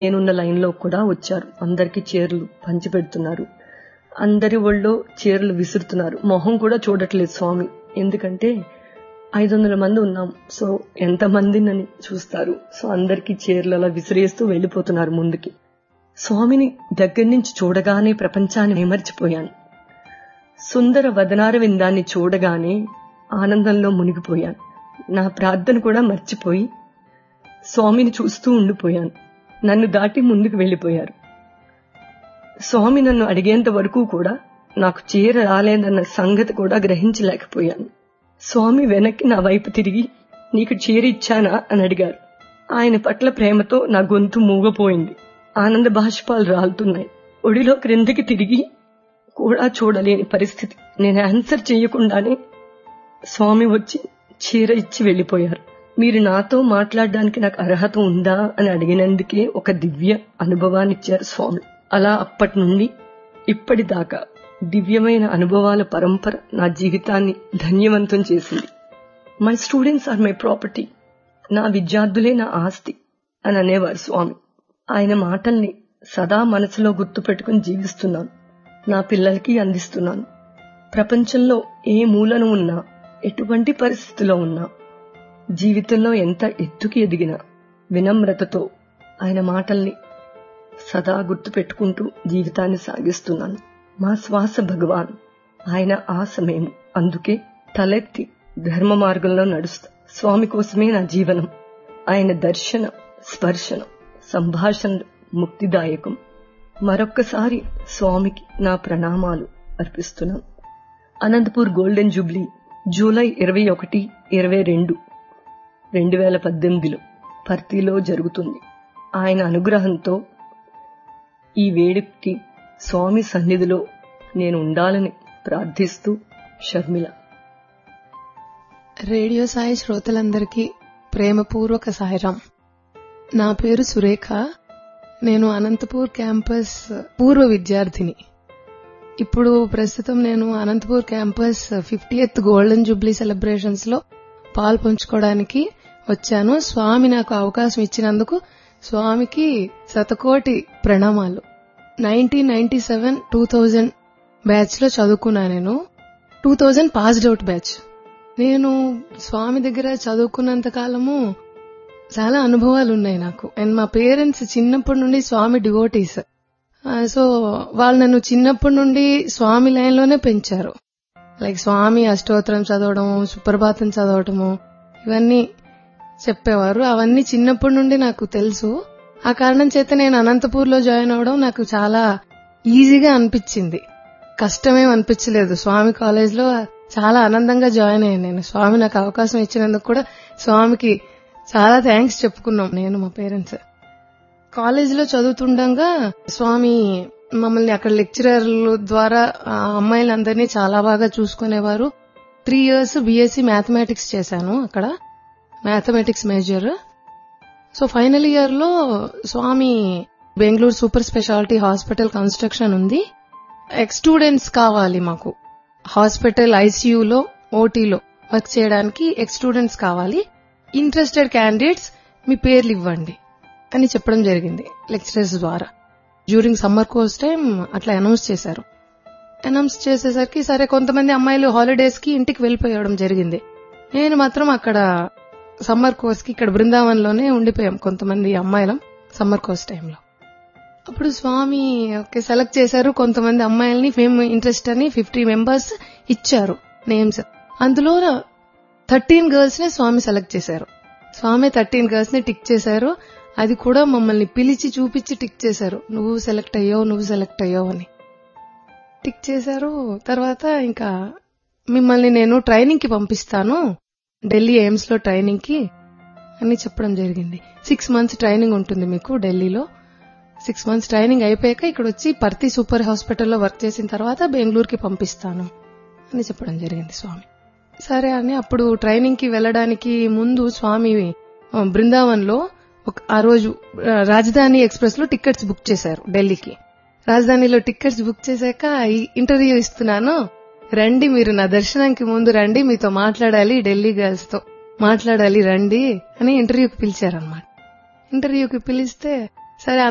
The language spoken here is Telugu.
నేనున్న లైన్లో కూడా వచ్చారు అందరికీ చీరలు పంచిపెడుతున్నారు అందరి ఒళ్ళో చీరలు విసురుతున్నారు మొహం కూడా చూడట్లేదు స్వామి ఎందుకంటే ఐదు వందల మంది ఉన్నాం సో ఎంత మందినని చూస్తారు సో అందరికీ చీరలు అలా విసిరేస్తూ వెళ్లిపోతున్నారు ముందుకి స్వామిని దగ్గర నుంచి చూడగానే ప్రపంచాన్ని విమర్చిపోయాను సుందర వదనార విందాన్ని చూడగానే ఆనందంలో మునిగిపోయాను నా ప్రార్థన కూడా మర్చిపోయి స్వామిని చూస్తూ ఉండిపోయాను నన్ను దాటి ముందుకు వెళ్లిపోయారు స్వామి నన్ను అడిగేంత వరకు కూడా నాకు చీర రాలేదన్న సంగతి కూడా గ్రహించలేకపోయాను స్వామి వెనక్కి నా వైపు తిరిగి నీకు చీర ఇచ్చానా అని అడిగారు ఆయన పట్ల ప్రేమతో నా గొంతు మూగపోయింది ఆనంద బాష్పాలు రాలుతున్నాయి ఒడిలో క్రిందికి తిరిగి కూడా చూడలేని పరిస్థితి నేను ఆన్సర్ చేయకుండానే స్వామి వచ్చి చీర ఇచ్చి వెళ్లిపోయారు మీరు నాతో మాట్లాడడానికి నాకు అర్హత ఉందా అని అడిగినందుకే ఒక దివ్య అనుభవాన్ని ఇచ్చారు స్వామి అలా అప్పటి నుండి ఇప్పటిదాకా దివ్యమైన అనుభవాల పరంపర నా జీవితాన్ని ధన్యవంతం చేసింది my students are my property నా విద్యార్థులే నా ఆస్తి అని అనేవారు స్వామి ఆయన మాటల్ని సదా మనసులో గుర్తుపెట్టుకుని జీవిస్తున్నాను నా పిల్లలకి అందిస్తున్నాను ప్రపంచంలో ఏ మూలను ఉన్నా ఎటువంటి పరిస్థితిలో ఉన్నా జీవితంలో ఎంత ఎత్తుకి ఎదిగినా వినమ్రతతో ఆయన మాటల్ని సదా గుర్తుపెట్టుకుంటూ జీవితాన్ని సాగిస్తున్నాను మా శ్వాస భగవాన్ ఆయన ఆశ మేము అందుకే తలెత్తి ధర్మ మార్గంలో నడుస్తా స్వామి కోసమే నా జీవనం ఆయన దర్శన స్పర్శన సంభాషణ ముక్తిదాయకం మరొక్కసారి స్వామికి నా ప్రణామాలు అర్పిస్తున్నాను అనంతపూర్ గోల్డెన్ జూబ్లీ జూలై ఇరవై ఒకటి ఇరవై రెండు రెండు వేల పద్దెనిమిదిలో పర్తిలో జరుగుతుంది ఆయన అనుగ్రహంతో ఈ వేడుకకి స్వామి సన్నిధిలో నేను ఉండాలని ప్రార్థిస్తూ షర్మిల రేడియో సాయి శ్రోతలందరికీ ప్రేమపూర్వక సాయిరాం నా పేరు సురేఖ నేను అనంతపూర్ క్యాంపస్ పూర్వ విద్యార్థిని ఇప్పుడు ప్రస్తుతం నేను Anantapur campus fiftieth golden jubilee celebrations లో పాలు పంచుకోవడానికి వచ్చాను స్వామి నాకు అవకాశం ఇచ్చినందుకు స్వామికి శతకోటి ప్రణామాలు nineteen ninety seven two thousand batch లో చదువుకున్నా నేను two thousand passed out batch నేను స్వామి దగ్గర చదువుకున్నంత కాలము చాలా అనుభవాలు ఉన్నాయి నాకు అండ్ మా పేరెంట్స్ చిన్నప్పటి నుండి స్వామి డివోటీస్ సో వాళ్ళు నన్ను చిన్నప్పటి నుండి స్వామి లైన్ లోనే పెంచారు లైక్ స్వామి అష్టోత్తరం చదవడము సుప్రభాతం చదవటము ఇవన్నీ చెప్పేవారు అవన్నీ చిన్నప్పటి నుండి నాకు తెలుసు ఆ కారణం చేత నేను అనంతపూర్ లో జాయిన్ అవడం నాకు చాలా ఈజీగా అనిపించింది కష్టమేం అనిపించలేదు స్వామి కాలేజ్ లో చాలా ఆనందంగా జాయిన్ అయ్యాను నేను స్వామి నాకు అవకాశం ఇచ్చినందుకు కూడా స్వామికి చాలా థ్యాంక్స్ చెప్పుకున్నాం నేను మా పేరెంట్స్ కాలేజీలో చదువుతుండగా స్వామి మమ్మల్ని అక్కడ లెక్చరర్ల ద్వారా ఆ అమ్మాయిలందరినీ చాలా బాగా చూసుకునేవారు త్రీ ఇయర్స్ బీఎస్సీ మ్యాథమెటిక్స్ చేశాను అక్కడ mathematics major so final year లో Swami Bengaluru super speciality hospital construction ఉంది ఎక్స్ స్టూడెంట్స్ కావాలి మాకు హాస్పిటల్ ఐసీయూలో ఓటీలో వర్క్ చేయడానికి ఎక్స్ స్టూడెంట్స్ కావాలి ఇంట్రెస్టెడ్ క్యాండిడేట్స్ మీ పేర్లు ఇవ్వండి అని చెప్పడం జరిగింది లెక్చరర్స్ ద్వారా డ్యూరింగ్ సమ్మర్ కోర్స్ టైం అట్లా అనౌన్స్ చేశారు అనౌన్స్ చేసేసరికి సరే కొంతమంది అమ్మాయిలు హాలిడేస్ కి ఇంటికి వెళ్ళిపోయడం జరిగింది నేను మాత్రం అక్కడ సమ్మర్ కోర్స్ కి ఇక్కడ బృందావన్ లోనే ఉండిపోయాం కొంతమంది అమ్మాయిలం సమ్మర్ కోర్స్ టైంలో అప్పుడు స్వామి ఓకే సెలెక్ట్ చేశారు కొంతమంది అమ్మాయిల్ని మేము ఇంట్రెస్ట్ అని ఫిఫ్టీ మెంబర్స్ ఇచ్చారు నేమ్స్ అందులో థర్టీన్ గర్ల్స్ ని స్వామి సెలెక్ట్ చేశారు స్వామి థర్టీన్ గర్ల్స్ ని టిక్ చేశారు అది కూడా మమ్మల్ని పిలిచి చూపించి టిక్ చేశారు నువ్వు సెలెక్ట్ అయ్యావు నువ్వు సెలెక్ట్ అయ్యావు అని టిక్ చేశారు తర్వాత ఇంకా మిమ్మల్ని నేను ట్రైనింగ్ కి పంపిస్తాను ఢిల్లీ ఎయిమ్స్ లో ట్రైనింగ్ కి అని చెప్పడం జరిగింది సిక్స్ మంత్స్ ట్రైనింగ్ ఉంటుంది మీకు ఢిల్లీలో సిక్స్ మంత్స్ ట్రైనింగ్ అయిపోయాక ఇక్కడ వచ్చి పర్తి సూపర్ హాస్పిటల్లో వర్క్ చేసిన తర్వాత బెంగళూరుకి పంపిస్తాను అని చెప్పడం జరిగింది స్వామి సరే అని అప్పుడు ట్రైనింగ్ కి వెళ్ళడానికి ముందు స్వామి బృందావన్ లో ఆ రోజు రాజధాని ఎక్స్ప్రెస్ లో టికెట్స్ బుక్ చేశారు ఢిల్లీకి రాజధానిలో టికెట్స్ బుక్ చేశాక ఇంటర్వ్యూ ఇస్తున్నాను రండి మీరు నా దర్శనానికి ముందు రండి మీతో మాట్లాడాలి ఢిల్లీ గర్ల్స్ తో మాట్లాడాలి రండి అని ఇంటర్వ్యూకి పిలిచారనమాట ఇంటర్వ్యూకి పిలిస్తే సరే